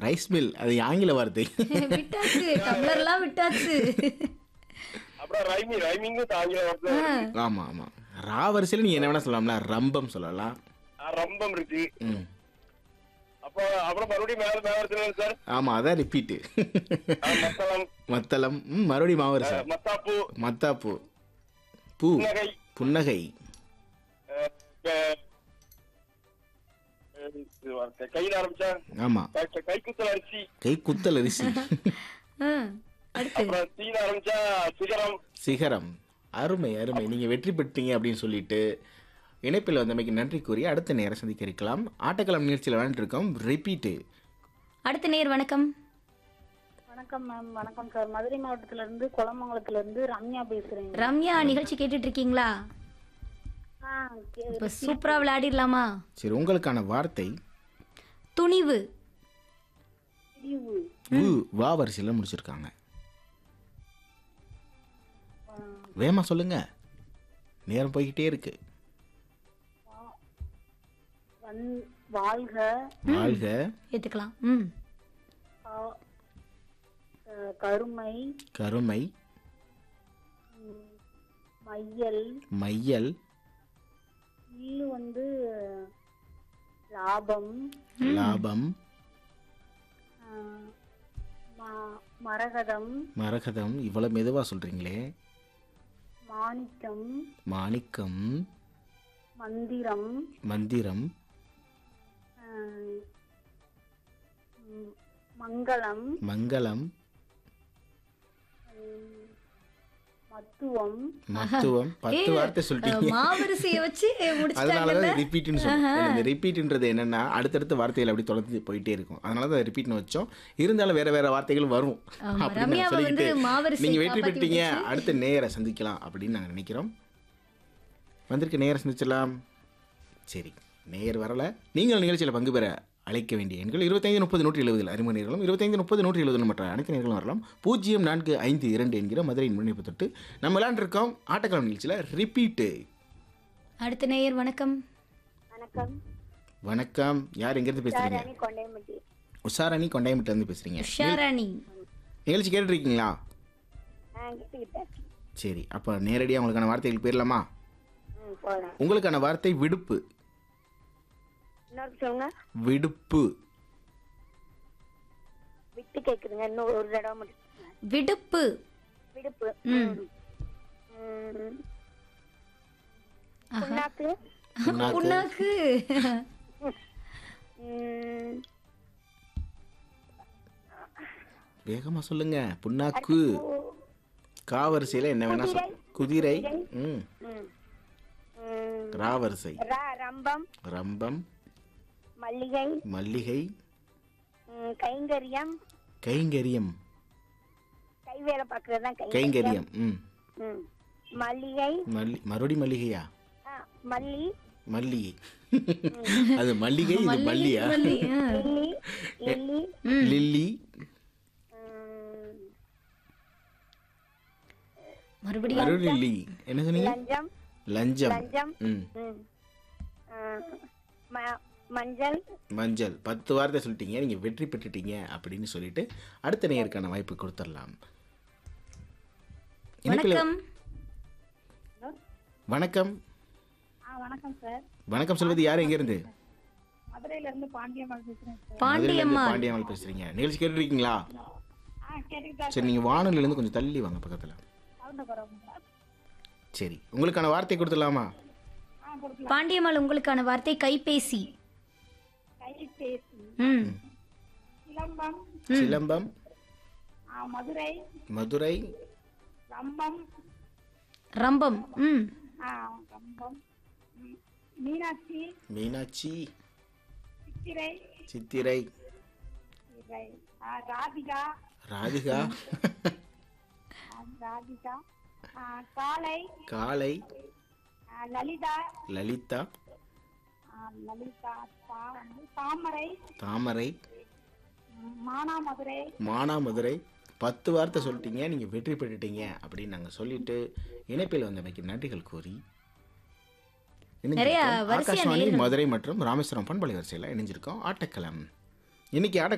Rice mill அது ஆங்கில வார்த்தை விட்டாச்சு டம்ளர்லாம் விட்டாச்சு அப்புறம் ரைமி ரைமிங்கும் ஆங்கில வார்த்தை இருக்கு. ஆமா ஆமா ரா வரிசையில் நீங்க என்ன வேணா சொல்லலாம்ல ரம்பம் சொல்லலாம் ஆ, ரம்பம் இருக்கு ம் அப்போ அப்புறம் மறுபடியும் மேல மேல வச்சுருங்க சார் ஆமா அதான் ரிப்பீட்டு ஆ, மத்தளம் மத்தளம் ம் மறுபடியும் மாவரிசை ஆ, மத்தாப்பூ மத்தாப்பூ பூ புன்னகை புன்னகை ஆ, க- ஆ, இது வார்த்தை. கையில ஆரம்பிச்சா ஆமா கை- கைக்குத்தல் அரிசி கை குத்தல் அரிசி ஆ, அடுத்து அப்புறம் தீன ஆரம்பிச்சா சிகரம் சிகரம் அருமை அருமை நீங்க வெற்றி பெற்றீங்க அப்படின்னு சொல்லிட்டு இணைப்பில் வந்தமைக்கு நன்றி கூறி அடுத்த நேரம் சந்திக்க இருக்கலாம் ஆட்டக்களம் நிகழ்ச்சியில் விளையாண்டுருக்கோம் ரிப்பீட்டு அடுத்த நேர் வணக்கம் வணக்கம் மேம் வணக்கம் சார் மதுரை மாவட்டத்துல இருந்து குளமங்கலத்துல இருந்து ரம்யா பேசுறேன் ரம்யா நிகழ்ச்சி கேட்டுட்டு இருக்கீங்களா ஆ, கே- இப்ப சூப்பரா விளையாடிடலாமா சரி உங்களுக்கான வார்த்தை துணிவு பிரிவு உ வா வரிசையில் முடிச்சிருக்காங்க வேமா சொல்லுங்க நேரம் போய்கிட்டே இருக்கு வந் வாழ்க வாழ்க ஏத்துக்கலாம் ம் கா- அஹ், கருமை கருமை ம், மையல் மையல் இல்லு வந்து லாபம் லாபம் அஹ், ம- மரகதம் மரகதம் இவ்வளவு மெதுவா சொல்றீங்களே மாணிக்கம் மாணிக்கம் மந்திரம் மந்திரம் அஹ், ம், மங்களம் மங்களம் ம், மத்துவம் மத்துவம் பத்து வார்த்தை சொல்லிட்டீங்க மாவரிசைய வச்சு அதனால முடிச்சிட்டாங்கல்ல தான் ரிப்பீட்னு சொல்லுவோம் இந்த ரிப்பீட்ன்றது என்னன்னா அடுத்தடுத்த வார்த்தைகள் அப்படி தொடர்ந்து போயிட்டே இருக்கும் அதனால தான் ரிப்பீட்னு வச்சோம் இருந்தாலும் வேற வேற வார்த்தைகள் வரும் ஆமா, அப்படின்னு ரம்யாவை நாங்க சொல்லிக்கிட்டு வந்து மாவரிசை நீங்க வெற்றி காப்பாத்தி பெற்றீங்க விட்டுச்சு. அடுத்த நேர சந்திக்கலாம் அப்படின்னு நாங்க நினைக்கிறோம் வந்திருக்க நேர சந்திச்சிடலாம் சரி நேர் வரல நீங்கள் நிகழ்ச்சியில் பங்கு பெற அழைக்க வேண்டிய எண்கள் இருபத்தைந்து முப்பது நூற்றி எழுபதில் அறிமுக நேர்களும் இருபத்தைந்து முப்பது நூற்றி எழுபது மற்ற அனைத்து நேர்களும் வரலாம் பூஜ்ஜியம் நான்கு ஐந்து இரண்டு என்கிற மதுரையின் முன்னிப்பு தொட்டு நம்ம விளையாண்டுருக்கோம் ஆட்டக்காலம் நிகழ்ச்சியில் ரிப்பீட்டு அடுத்த நேயர் வணக்கம் வணக்கம் வணக்கம் யார் எங்கேருந்து பேசுறீங்க ராணி கொண்டையம்பட்டி உஷாரணி கொண்டாயமிட்டிலேருந்து பேசுகிறீங்க உஷாராணி நிகழ்ச்சி கேட்டுருக்கீங்களா ஆ கேட்டுக்கிட்டேன் சரி அப்போ நேரடியாக உங்களுக்கான வார்த்தைகள் போயிடலாமா ம் போகலாம் உங்களுக்கான வார்த்தை விடுப்பு இன்னொரு சொல்லுங்க விடுப்பு விட்டு கேக்குதுங்க இன்னும் ஒரு தடவை மட்டும் சொல்லுங்க. விடுப்பு விடுப்பு ம். ம். புண்ணாக்கு புண்ணாக்கு புண்ணாக்கு ம். வேகமாக சொல்லுங்க புண்ணாக்கு காவரிசையில் என்ன வேணா சொல் குதிரை ம் ம். ம். ராவரிசை ர- ரம்பம் ரம்பம் மல்லிகை மல்லிகை ம், கைங்கரியம் கைங்கரியம் கை வேலை பார்க்கறது தான் கைங்கரியம் ம் ம். மல்லிகை மல்லி மறுபடி மல்லிகையா ஆ, மல்லி மல்லிகை அது மல்லிகை இது மல்லியா மல்லி, ஆ. லில்லி லில்லி லில்லி ம், மறுபடியும் மறு லில்லி என்ன சொன்னீங்க லஞ்சம் லஞ்சம் லஞ்சம் ம் ம். ஆ, ம- மஞ்சள் மஞ்சள் பத்து வார்த்தை சொல்லிட்டீங்க நீங்கள் வெற்றி பெற்றுட்டீங்க அப்படின்னு சொல்லிட்டு அடுத்த நேயருக்கான வாய்ப்பு கொடுத்துடலாம் இணைப்பில் வணக்கம் வணக்கம் ஆ வணக்கம் சார் வணக்கம் சொல்வது யார் எங்கேருந்து மதுரையில இருந்து பாண்டியம்மாள் பேசுறேன் சார் பாண்டியம்மா பாண்டியம்மாள் பேசுறீங்க நிகழ்ச்சி கேட்டுருக்கீங்களா ஆ கேட்டுக்கிட்டா சரி நீங்கள் வானொலியிலேருந்து கொஞ்சம் தள்ளி வாங்க பக்கத்தில் சவுண்ட குறவுங்க சரி உங்களுக்கான வார்த்தை கொடுத்துடலாமா ஆ கொடுக்கலாம் பாண்டியம்மாள் உங்களுக்கான வார்த்தை கைபேசி கைபேசி ம் சிலம்பம் சிலம்பம் ஆ மதுரை மதுரை ரம்பம் ரம்பம் ம் ஆ ரம்பம் ம், மீனாட்சி மீனாட்சி சித்திரை சித்திரை சித்திரை. ஆ, ராதிகா ராதிகா ஆ, ராதிகா ஆ, காளை காளை ஆ, லலிதா லலிதா ஆ, லலிதா தா வந்து தாமரை தாமரை ம், மானாமதுரை மானாமதுரை பத்து வார்த்தை சொல்லிட்டீங்க நீங்கள் வெற்றி பெற்றுட்டீங்க அப்படின்னு நாங்கள் சொல்லிட்டு இணைப்பில் வந்தமைக்கு நன்றிகள் கூறி நிறைய இணைஞ்சிருக்கோம். வரிசையா ஆகாஷ்வாணி நேயர்கள். மதுரை மற்றும் ராமேஸ்வரம் பண்பலை வரிசையில் இணைஞ்சிருக்கோம் ஆட்டக்களம் இன்னைக்கு ஆட்ட